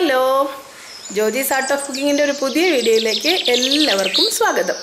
hello Jojee's art of കുക്കിങ്ങിൻ്റെ ഒരു പുതിയ വീഡിയോയിലേക്ക് എല്ലാവർക്കും സ്വാഗതം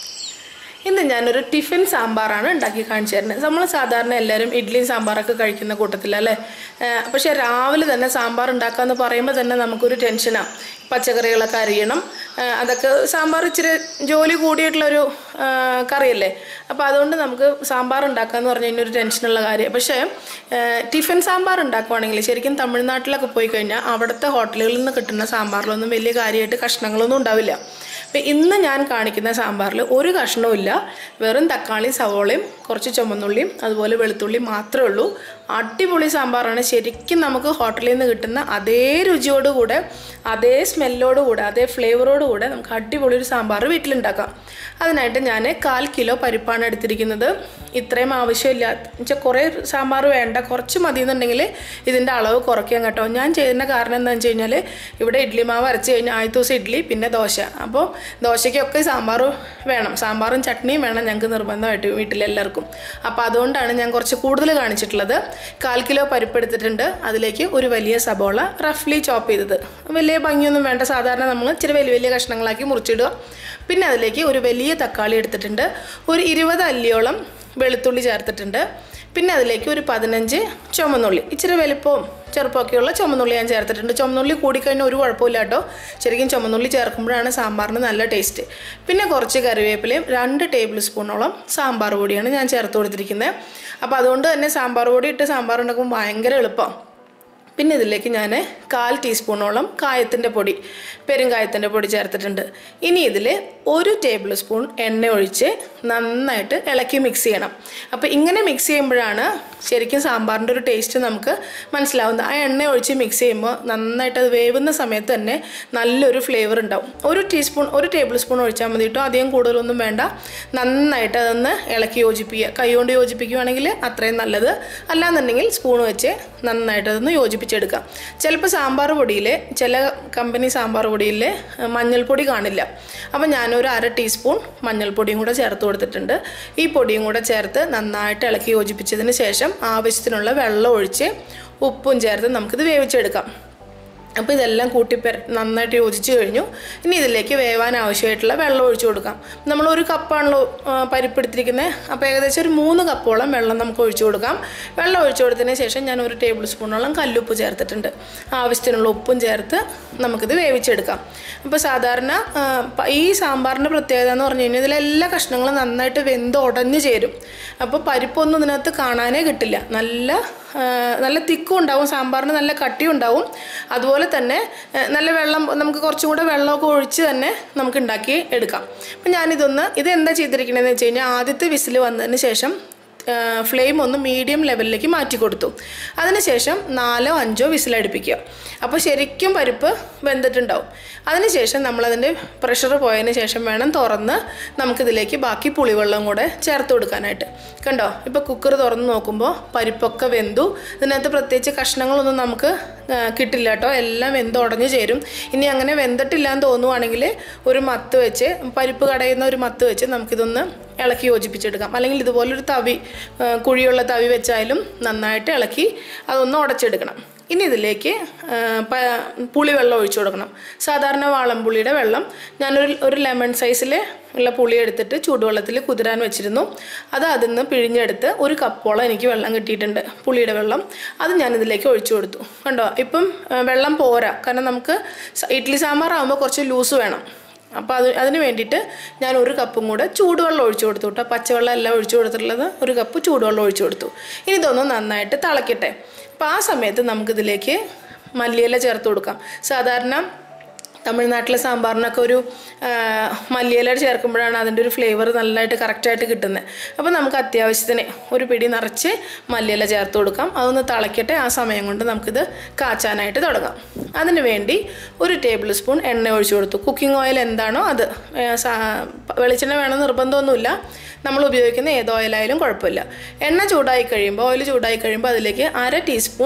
ഇന്ന് ഞാനൊരു ടിഫിൻ സാമ്പാറാണ് ഉണ്ടാക്കി കാണിച്ചു തരുന്നത് നമ്മൾ സാധാരണ എല്ലാവരും ഇഡ്ഡലിയും സാമ്പാറൊക്കെ കഴിക്കുന്ന കൂട്ടത്തിലല്ലേ ഏഹ് പക്ഷേ രാവിലെ തന്നെ സാമ്പാർ ഉണ്ടാക്കാന്ന് പറയുമ്പോൾ തന്നെ നമുക്കൊരു ടെൻഷനാണ് പച്ചക്കറികളൊക്കെ അരിയണം ഏഹ് അതൊക്കെ സാമ്പാർ ഇച്ചിരി ജോലി കൂടിയിട്ടുള്ളൊരു ഏഹ് കറിയല്ലേ അപ്പോൾ അതുകൊണ്ട് നമുക്ക് സാമ്പാർ ഉണ്ടാക്കാന്ന് പറഞ്ഞു കഴിഞ്ഞാൽ ഒരു ടെൻഷനുള്ള കാര്യം പക്ഷേ ഏഹ് ടിഫിൻ സാമ്പാർ ഉണ്ടാക്കുവാണെങ്കിൽ ശരിക്കും തമിഴ്നാട്ടിലൊക്കെ പോയി കഴിഞ്ഞാൽ അവിടുത്തെ ഹോട്ടലുകളിൽ നിന്ന് കിട്ടുന്ന സാമ്പാറിലൊന്നും വലിയ കാര്യമായിട്ട് കഷ്ണങ്ങളൊന്നും ഉണ്ടാവില്ല അപ്പം ഇന്ന് ഞാൻ കാണിക്കുന്ന സാമ്പാറിൽ ഒരു കഷ്ണവും ഇല്ല വെറും തക്കാളി സവോളയും കുറച്ച് ചുമന്നുള്ളിയും അതുപോലെ വെളുത്തുള്ളി മാത്രമേ ഉള്ളൂ അടിപൊളി സാമ്പാറാണ് ശരിക്കും നമുക്ക് ഹോട്ടലിൽ നിന്ന് കിട്ടുന്ന അതേ രുചിയോടുകൂടെ അതേ സ്മെല്ലോടുകൂടെ അതേ ഫ്ലേവറോടുകൂടെ നമുക്ക് അടിപൊളി ഒരു സാമ്പാർ വീട്ടിലുണ്ടാക്കാം അതിനായിട്ട് ഞാൻ കാൽ കിലോ പരിപ്പാണ് എടുത്തിരിക്കുന്നത് ഇത്രയും ആവശ്യമില്ല വെച്ചാൽ കുറേ സാമ്പാർ വേണ്ട കുറച്ച് മതി എന്നുണ്ടെങ്കിൽ ഇതിൻ്റെ അളവ് കുറയ്ക്കാം കേട്ടോ ഞാൻ ചെയ്യുന്ന കാരണം എന്താണെന്ന് വെച്ച് കഴിഞ്ഞാൽ ഇവിടെ ഇഡ്ഡലി മാവ് അരച്ച് കഴിഞ്ഞാൽ ആദ്യത്തെ ദിവസം ഇഡ്ഡലി പിന്നെ ദോശ അപ്പോൾ ദോശയ്ക്കൊക്കെ സാമ്പാർ വേണം സാമ്പാറും ചട്നിയും വേണം ഞങ്ങൾക്ക് നിർബന്ധമായിട്ട് വീട്ടിലെല്ലാവർക്കും അപ്പോൾ അതുകൊണ്ടാണ് ഞാൻ കുറച്ച് കൂടുതൽ കാണിച്ചിട്ടുള്ളത് കാൽ കിലോ പരിപ്പ് എടുത്തിട്ടുണ്ട് അതിലേക്ക് ഒരു വലിയ സബോള റഫ്ലി ചോപ്പ് ചെയ്തത് വലിയ ഭംഗിയൊന്നും വേണ്ട സാധാരണ നമ്മൾ ഇച്ചിരി വലിയ വലിയ കഷ്ണങ്ങളാക്കി മുറിച്ചിടുക പിന്നെ അതിലേക്ക് ഒരു വലിയ തക്കാളി എടുത്തിട്ടുണ്ട് ഒരു ഇരുപത് അല്ലിയോളം വെളുത്തുള്ളി ചേർത്തിട്ടുണ്ട് പിന്നെ അതിലേക്ക് ഒരു പതിനഞ്ച് ചുമന്നുള്ളി ഇച്ചിരി വലുപ്പവും ചെറുപ്പമൊക്കെയുള്ള ചുമന്നുള്ളി ഞാൻ ചേർത്തിട്ടുണ്ട് ചുമന്നുള്ളി കൂടിക്കഴിഞ്ഞാൽ ഒരു കുഴപ്പമില്ല കേട്ടോ ശരിക്കും ചുമന്നുള്ളി ചേർക്കുമ്പോഴാണ് സാമ്പാറിന് നല്ല ടേസ്റ്റ് പിന്നെ കുറച്ച് കറിവേപ്പിലയും രണ്ട് ടേബിൾ സ്പൂണോളം സാമ്പാർ പൊടിയാണ് ഞാൻ ചേർത്ത് കൊടുത്തിരിക്കുന്നത് അപ്പോൾ അതുകൊണ്ട് തന്നെ സാമ്പാർ പൊടി ഇട്ട് സാമ്പാർ ഉണ്ടാക്കുമ്പോൾ ഭയങ്കര എളുപ്പം പിന്നെ ഇതിലേക്ക് ഞാൻ കാൽ ടീസ്പൂണോളം കായത്തിൻ്റെ പൊടി പെരുങ്കായത്തിൻ്റെ പൊടി ചേർത്തിട്ടുണ്ട് ഇനി ഇതിൽ ഒരു ടേബിൾ സ്പൂൺ എണ്ണ ഒഴിച്ച് നന്നായിട്ട് ഇളക്കി മിക്സ് ചെയ്യണം അപ്പോൾ ഇങ്ങനെ മിക്സ് ചെയ്യുമ്പോഴാണ് ശരിക്കും സാമ്പാറിൻ്റെ ഒരു ടേസ്റ്റ് നമുക്ക് മനസ്സിലാവുന്നത് ആ എണ്ണ ഒഴിച്ച് മിക്സ് ചെയ്യുമ്പോൾ നന്നായിട്ട് അത് വേവുന്ന സമയത്ത് തന്നെ നല്ലൊരു ഫ്ലേവർ ഉണ്ടാവും ഒരു ടീസ്പൂൺ ഒരു ടേബിൾ സ്പൂൺ ഒഴിച്ചാൽ മതി കേട്ടോ അധികം കൂടുതലൊന്നും വേണ്ട നന്നായിട്ട് അതൊന്ന് ഇളക്കി യോജിപ്പിക്കുക കൈ കൊണ്ട് യോജിപ്പിക്കുകയാണെങ്കിൽ അത്രയും നല്ലത് അല്ലാന്നുണ്ടെങ്കിൽ സ്പൂൺ വെച്ച് നന്നായിട്ട് അതൊന്ന് യോജിപ്പിച്ചെടുക്കാം ചിലപ്പോൾ സാമ്പാർ പൊടിയിൽ ചില കമ്പനി സാമ്പാർ പൊടിയിൽ മഞ്ഞൾപ്പൊടി കാണില്ല അപ്പോൾ ഞാനൊരു അര ടീസ്പൂൺ മഞ്ഞൾപ്പൊടിയും കൂടെ ചേർത്ത് കൊടുത്തിട്ടുണ്ട് ഈ പൊടിയും കൂടെ ചേർത്ത് നന്നായിട്ട് ഇളക്കി യോജിപ്പിച്ചതിന് ശേഷം ആവശ്യത്തിനുള്ള വെള്ളം ഒഴിച്ച് ഉപ്പും ചേർത്ത് നമുക്കിത് വേവിച്ചെടുക്കാം അപ്പോൾ ഇതെല്ലാം കൂട്ടിപ്പെ നന്നായിട്ട് യോജിച്ച് കഴിഞ്ഞു ഇനി ഇതിലേക്ക് വേവാൻ ആവശ്യമായിട്ടുള്ള വെള്ളം ഒഴിച്ചു കൊടുക്കാം നമ്മൾ ഒരു കപ്പാണല്ലോ ആ, പരിപ്പെടുത്തിരിക്കുന്നത് അപ്പോൾ ഏകദേശം ഒരു മൂന്ന് കപ്പോളം വെള്ളം നമുക്ക് ഒഴിച്ചു കൊടുക്കാം വെള്ളം ഒഴിച്ചു കൊടുത്തതിന് ശേഷം ഞാൻ ഒരു ടേബിൾ സ്പൂണോളം കല്ലുപ്പ് ചേർത്തിട്ടുണ്ട് ആവശ്യത്തിനുള്ള ഉപ്പും ചേർത്ത് നമുക്കിത് വേവിച്ചെടുക്കാം അപ്പോൾ സാധാരണ ആ, പ- ഈ സാമ്പാറിൻ്റെ പ്രത്യേകത എന്ന് പറഞ്ഞു കഴിഞ്ഞാൽ ഇതിലെല്ലാ കഷ്ണങ്ങളും നന്നായിട്ട് വെന്ത് ഉടഞ്ഞു ചേരും അപ്പോൾ പരിപ്പൊന്നും ഇതിനകത്ത് കാണാനേ കിട്ടില്ല നല്ല ആ, നല്ല തിക്കും ഉണ്ടാവും സാമ്പാറിന് നല്ല കട്ടിയും ഉണ്ടാവും അതുപോലെ തന്നെ ആ, നല്ല വെള്ളം നമുക്ക് കുറച്ചും കൂടെ വെള്ളമൊക്കെ ഒഴിച്ച് തന്നെ നമുക്ക് ഉണ്ടാക്കി എടുക്കാം അപ്പം ഞാനിതൊന്ന് ഇത് എന്താ ചെയ്തിരിക്കണതെന്ന് വെച്ച് കഴിഞ്ഞാൽ ആദ്യത്തെ വിസിൽ വന്നതിന് ശേഷം ഫ്ലെയിം ഒന്ന് മീഡിയം ലെവലിലേക്ക് മാറ്റി കൊടുത്തു അതിനുശേഷം നാലോ അഞ്ചോ വിസിലടുപ്പിക്കുക അപ്പോൾ ശരിക്കും പരിപ്പ് വെന്തിട്ടുണ്ടാവും അതിനുശേഷം നമ്മളതിൻ്റെ പ്രഷർ പോയതിന് ശേഷം വേണം തുറന്ന് നമുക്കിതിലേക്ക് ബാക്കി പുളിവെള്ളം കൂടെ ചേർത്ത് കൊടുക്കാനായിട്ട് കണ്ടോ ഇപ്പോൾ കുക്കർ തുറന്ന് നോക്കുമ്പോൾ പരിപ്പൊക്കെ വെന്തു ഇതിനകത്ത് പ്രത്യേകിച്ച് കഷ്ണങ്ങളൊന്നും നമുക്ക് ആ, കിട്ടില്ല കേട്ടോ എല്ലാം വെന്ത് ഉടഞ്ഞു ചേരും ഇനി അങ്ങനെ വെന്തിട്ടില്ല എന്ന് തോന്നുവാണെങ്കിൽ ഒരു മത്ത് വെച്ച് പരിപ്പ് കടയുന്ന ഒരു മത്ത് വെച്ച് നമുക്കിതൊന്ന് ഇളക്കി യോജിപ്പിച്ചെടുക്കാം അല്ലെങ്കിൽ ഇതുപോലൊരു തവി ആ, കുഴിയുള്ള തവി വെച്ചാലും നന്നായിട്ട് ഇളക്കി അതൊന്ന് ഉടച്ചെടുക്കണം ഇനി ഇതിലേക്ക് ആ, പ- പുളിവെള്ളം ഒഴിച്ചു കൊടുക്കണം സാധാരണ വാളംപുളിയുടെ വെള്ളം ഞാനൊരു ഒരു ലെമൺ സൈസിൽ ഉള്ള പുളി എടുത്തിട്ട് ചൂടുവെള്ളത്തിൽ കുതിരാൻ വെച്ചിരുന്നു അത് അതിൽ നിന്ന് പിഴിഞ്ഞെടുത്ത് ഒരു കപ്പോളം എനിക്ക് വെള്ളം കിട്ടിയിട്ടുണ്ട് പുളിയുടെ വെള്ളം അത് ഞാൻ ഇതിലേക്ക് ഒഴിച്ചു കൊടുത്തു കണ്ടോ ഇപ്പം ആ, വെള്ളം പോരാ കാരണം നമുക്ക് സ- ഇഡ്ഡലി സാമ്പാർ ആകുമ്പോൾ കുറച്ച് ലൂസ് വേണം അപ്പോൾ അത് അതിന് വേണ്ടിയിട്ട് ഞാൻ ഒരു കപ്പും കൂടെ ചൂടുവെള്ളം ഒഴിച്ചു കൊടുത്തു കേട്ടോ പച്ചവെള്ളം എല്ലാം ഒഴിച്ചു കൊടുത്തിട്ടുള്ളത് ഒരു കപ്പ് ചൂടുവെള്ളം ഒഴിച്ചു കൊടുത്തു ഇനി ഇതൊന്ന് നന്നായിട്ട് തിളക്കട്ടെ അപ്പോൾ ആ സമയത്ത് നമുക്കിതിലേക്ക് മല്ലിയില ചേർത്ത് കൊടുക്കാം സാധാരണ തമിഴ്നാട്ടിലെ സാമ്പാറിനൊക്കെ ഒരു ആ, മല്ലിയില ചേർക്കുമ്പോഴാണ് അതിൻ്റെ ഒരു ഫ്ലേവർ നല്ലതായിട്ട് കറക്റ്റായിട്ട് കിട്ടുന്നത് അപ്പോൾ നമുക്ക് അത്യാവശ്യത്തിന് ഒരു പിടി നിറച്ച് മല്ലിയില ചേർത്ത് കൊടുക്കാം അതൊന്ന് തിളയ്ക്കട്ടെ ആ സമയം കൊണ്ട് നമുക്കിത് കാച്ചാനായിട്ട് തുടങ്ങാം അതിന് വേണ്ടി ഒരു ടേബിൾ സ്പൂൺ എണ്ണ ഒഴിച്ചു കൊടുത്തു കുക്കിംഗ് ഓയിൽ എന്താണോ അത് ഏ, സാ- വെളിച്ചെണ്ണ വേണം നിർബന്ധമൊന്നുമില്ല നമ്മൾ ഉപയോഗിക്കുന്ന ഏത് ഓയിലായാലും കുഴപ്പമില്ല എണ്ണ ചൂടായി കഴിയുമ്പോൾ ഓയിൽ ചൂടായി കഴിയുമ്പോൾ അതിലേക്ക് അര ടീസ്പൂൺ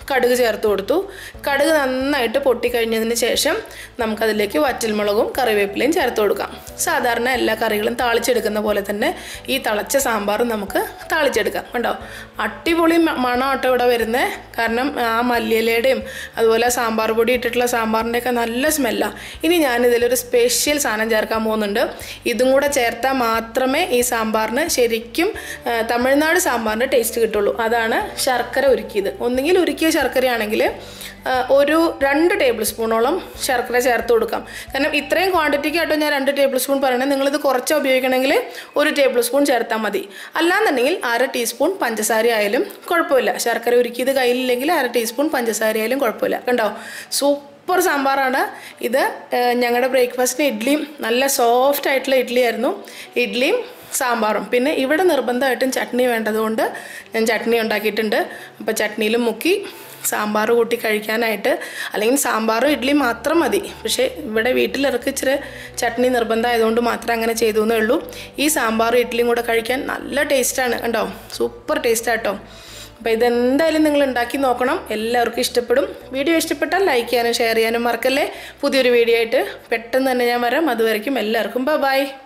കടുക് ചേർത്ത് കൊടുത്തു കടുക് നന്നായിട്ട് പൊട്ടിക്കഴിഞ്ഞതിന് ശേഷം നമുക്കതിലേക്ക് വറ്റൽമുളകും കറിവേപ്പിലയും ചേർത്ത് കൊടുക്കാം സാധാരണ എല്ലാ കറികളും താളിച്ചെടുക്കുന്ന പോലെ തന്നെ ഈ തിളച്ച സാമ്പാർ നമുക്ക് താളിച്ചെടുക്കാം കണ്ടോ അടിപൊളി മ- മണം ആട്ടോ ഇവിടെ വരുന്നത് കാരണം ആ മല്ലിയിലയുടെയും അതുപോലെ സാമ്പാർ പൊടി ഇട്ടിട്ടുള്ള സാമ്പാറിൻ്റെയൊക്കെ നല്ല സ്മെല്ലാണ് ഇനി ഞാനിതിലൊരു സ്പെഷ്യൽ സാധനം ചേർക്കാൻ പോകുന്നുണ്ട് ഇതും കൂടെ ചേർത്താൽ മാത്രമേ ഈ സാമ്പാറിന് ശരിക്കും ആ, തമിഴ്നാട് സാമ്പാറിൻ്റെ ടേസ്റ്റ് കിട്ടുള്ളൂ അതാണ് ശർക്കര ഉരുക്കിയത് ഒന്നുകിൽ ഉരുക്കിയ ശർക്കരയാണെങ്കിൽ ആ, ഒരു രണ്ട് ടേബിൾ സ്പൂണോളം ശർക്കര ചേർത്ത് കൊടുക്കാം കാരണം ഇത്രയും ക്വാണ്ടിറ്റിക്ക് ആട്ടോ ഞാൻ രണ്ട് ടേബിൾ സ്പൂൺ പറയണത് നിങ്ങളിത് കുറച്ച് ഉപയോഗിക്കണമെങ്കിൽ ഒരു ടേബിൾ സ്പൂൺ ചേർത്താൽ മതി അല്ലാന്നുണ്ടെങ്കിൽ അര ടീസ്പൂൺ പഞ്ചസാര ആയാലും കുഴപ്പമില്ല ശർക്കര ഉരുക്കിയത് കയ്യിലില്ലെങ്കിൽ അര ടീസ്പൂൺ പഞ്ചസാര ആയാലും കുഴപ്പമില്ല കണ്ടോ സൂപ്പർ സാമ്പാറാണ് ഇത് ഞങ്ങളുടെ ബ്രേക്ക്ഫാസ്റ്റിന് ഇഡ്ഡലിയും നല്ല സോഫ്റ്റ് ആയിട്ടുള്ള ഇഡ്ഡലി ആയിരുന്നു ഇഡ്ഡലിയും സാമ്പാറും പിന്നെ ഇവിടെ നിർബന്ധമായിട്ടും ചട്നി വേണ്ടതുകൊണ്ട് ഞാൻ ചട്നി ഉണ്ടാക്കിയിട്ടുണ്ട് അപ്പോൾ ചട്നിയിലും മുക്കി സാമ്പാർ കൂട്ടി കഴിക്കാനായിട്ട് അല്ലെങ്കിൽ സാമ്പാറും ഇഡ്ഡലി മാത്രം മതി പക്ഷേ ഇവിടെ വീട്ടിലിറക്കി ഇച്ചിരി ചട്നി നിർബന്ധമായതുകൊണ്ട് മാത്രം അങ്ങനെ ചെയ്തു എന്നേ ഉള്ളൂ ഈ സാമ്പാറും ഇഡ്ഡലിയും കൂടെ കഴിക്കാൻ നല്ല ടേസ്റ്റാണ് കണ്ടോ സൂപ്പർ ടേസ്റ്റാട്ടോ അപ്പോൾ ഇതെന്തായാലും നിങ്ങൾ ഉണ്ടാക്കി നോക്കണം എല്ലാവർക്കും ഇഷ്ടപ്പെടും വീഡിയോ ഇഷ്ടപ്പെട്ടാൽ ലൈക്ക് ചെയ്യാനും ഷെയർ ചെയ്യാനും മറക്കല്ലേ പുതിയൊരു വീഡിയോ ആയിട്ട് പെട്ടെന്ന് തന്നെ ഞാൻ വരാം അതുവരയ്ക്കും എല്ലാവർക്കും ബൈ